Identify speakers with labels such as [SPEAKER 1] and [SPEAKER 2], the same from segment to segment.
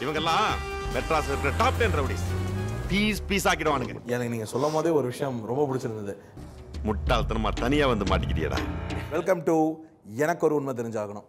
[SPEAKER 1] இவங்கெல்லாம் மெட்ராஸ் இருக்கிற top ten rowdies piece piece ஆக்கிடுவானுங்க
[SPEAKER 2] எனக்கு நீங்கள் சொல்லும் போதே ஒரு விஷயம் ரொம்ப பிடிச்சிருந்தது
[SPEAKER 1] முட்டாள்தனமா தனியா வந்து மாட்டிக்கிட்டியடா
[SPEAKER 2] வெல்கம் டு எனக்கு ஒரு உண்மை தெரிஞ்சாகணும்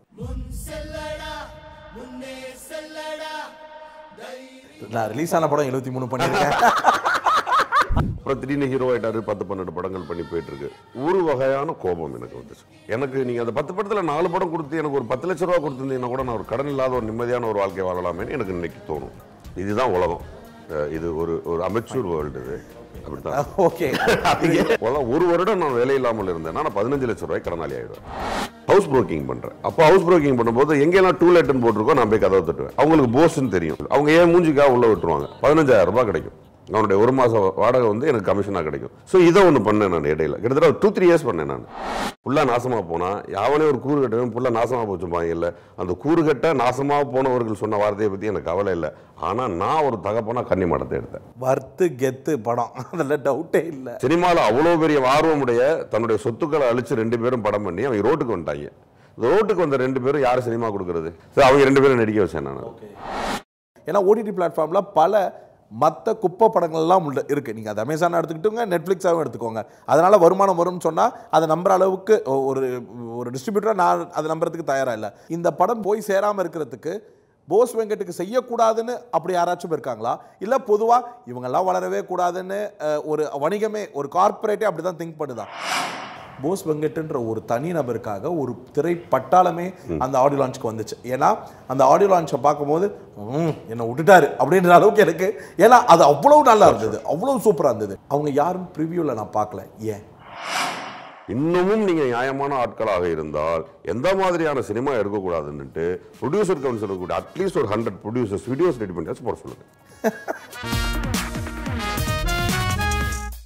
[SPEAKER 2] நான் ரிலீஸ் ஆன படம் எழுபத்தி மூணு பண்ணியிருக்கேன்
[SPEAKER 3] அப்புறம் திடீர்னு ஹீரோ ஆயிட்டாரு பத்து பன்னெண்டு படங்கள் பண்ணி போயிட்டு இருக்கு ஒரு வகையான கோபம் எனக்கு வந்துச்சு எனக்கு நீங்க அந்த பத்து படத்துல நாலு படம் கொடுத்து எனக்கு ஒரு பத்து லட்ச ரூபா கொடுத்துருந்தீங்கன்னா கூட நான் ஒரு கடன் இல்லாத ஒரு நிம்மதியான ஒரு வாழ்க்கை வாழலாமேன்னு எனக்கு இன்னைக்கு தோணும் இதுதான் உலகம் அஹ் இது ஒரு ஒரு அமெச்சூர் வேர்ல்டு இது அப்படித்தான்
[SPEAKER 2] ஓகே
[SPEAKER 3] அதான் ஒரு வருடம் நான் வேலை இல்லாமல் இருந்தேன் நான் பதினஞ்சு லட்சம் ரூபாய் கடனாளி ஆயிடுவேன் ஹவுஸ் புரோக்கிங் பண்றேன் அப்போ ஹவுஸ் புரோக்கிங் பண்ணும்போது எங்கெல்லாம் டூ லேட்னு போட்டிருக்கோ நான் போய் கதவை தட்டுவேன் அவங்களுக்கு போஸ்ன்னு தெரியும் அவங்க ஏன் மூஞ்சிக்காக உள்ள விட்டுருவாங்க பதினஞ்சாயிரம் ரூபாய் கிடைக்கும் அவனுடைய ஒரு மாசம் வாடகை வந்து எனக்கு கமிஷனாக கிடைக்கும் ஸோ இதை ஒன்று பண்ணேன் நான் இடையில கிட்டத்தட்ட டூ த்ரீ இயர்ஸ் பண்ணேன் நான் ஃபுல்லாக நாசமாக போனா யாவனே ஒரு கூறு கட்டவன் ஃபுல்லாக நாசமாக போச்சுப்பாங்க இல்லை அந்த கூறு கட்ட நாசமாக போனவர்கள் சொன்ன வார்த்தையை பற்றி எனக்கு கவலை இல்லை ஆனால் நான் ஒரு தகப்பனா கன்னி மடத்தை எடுத்தேன்
[SPEAKER 2] வர்த்து கெத்து படம் அதில் டவுட்டே இல்லை
[SPEAKER 3] சினிமாவில் அவ்வளோ பெரிய ஆர்வமுடைய தன்னுடைய சொத்துக்களை அழிச்சு ரெண்டு பேரும் படம் பண்ணி அவங்க ரோட்டுக்கு வந்துட்டாங்க இந்த ரோட்டுக்கு வந்த ரெண்டு பேரும் யார் சினிமா கொடுக்கறது சரி அவங்க ரெண்டு பேரும் நடிக்க வச்சேன் நான்
[SPEAKER 2] ஏன்னா ஓடிடி பிளாட்ஃபார்மில் பல மற்ற குப்பை படங்கள்லாம் உள்ள இருக்குது நீங்கள் அது அமேசான் எடுத்துக்கிட்டுங்க நெட்ஃப்ளிக்ஸாகவும் எடுத்துக்கோங்க அதனால் வருமானம் வரும்னு சொன்னால் அதை நம்புற அளவுக்கு ஒ- ஒரு ஒரு டிஸ்ட்ரிபியூட்டராக நான் அதை நம்புறதுக்கு தயாராக இல்லை இந்த படம் போய் சேராமல் இருக்கிறதுக்கு போஸ் வெங்கட்டுக்கு செய்யக்கூடாதுன்னு அப்படி யாராச்சும் இருக்காங்களா இல்லை பொதுவாக இவங்கெல்லாம் வளரவே கூடாதுன்னு அஹ், ஒரு வணிகமே ஒரு கார்ப்பரேட்டே அப்படி தான் திங்க் பண்ணுதான் போஸ் வெங்கட்ன்ற ஒரு தனி நபருக்காக ஒரு திரை பட்டாளமே அந்த ஆடியோ லான்ச்சுக்கு வந்துச்சு ஏன்னா அந்த ஆடியோ லான்ச்சை பார்க்கும்போது "ம், என்னை விட்டுட்டாரு அப்படின்ற அளவுக்கு எனக்கு ஏன்னா அது அவ்வளவு நல்லா இருந்தது அவ்வளவு சூப்பராக இருந்தது அவங்க யாரும் ப்ரிவியூவில் நான் பார்க்கல ஏன்
[SPEAKER 3] இன்னமும் நீங்க நியாயமான ஆட்களாக இருந்தால் எந்த மாதிரியான சினிமா எடுக்கக்கூடாதுன்னுட்டு ப்ரொடியூசர் கவுன்சில் கூட அட்லீஸ்ட் ஒரு ஹண்ட்ரட் ப்ரொடியூசர்ஸ் வீடியோஸ் ரெடி பண்ணியாச்சும் போட சொல்லுங்க